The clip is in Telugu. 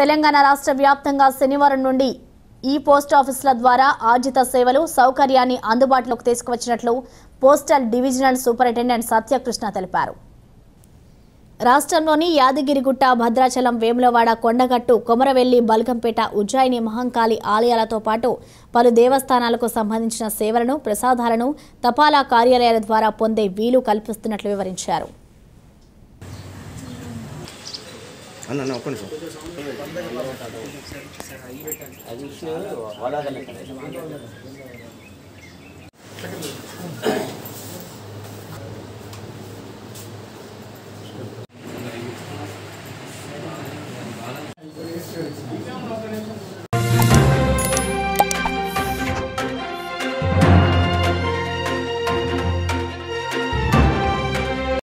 తెలంగాణ రాష్ట్ర వ్యాప్తంగా శనివారం నుండి ఈ పోస్ట్ ఆఫీసుల ద్వారా ఆర్జిత సేవలు సౌకర్యాన్ని అందుబాటులోకి తీసుకువచ్చినట్లు పోస్టల్ డివిజనల్ సూపరింటెండెంట్ సత్యకృష్ణ తెలిపారు రాష్ట్రంలోని యాదగిరిగుట్ట భద్రాచలం వేములవాడ కొండగట్టు కొమరవెల్లి బల్గంపేట ఉజ్జయిని మహంకాళి ఆలయాలతో పాటు పలు దేవస్థానాలకు సంబంధించిన సేవలను ప్రసాదాలను తపాలా కార్యాలయాల ద్వారా పొందే వీలు కల్పిస్తున్నట్లు వివరించారు అన్న అన్న ఒక్క నిమిషం అది వడాగల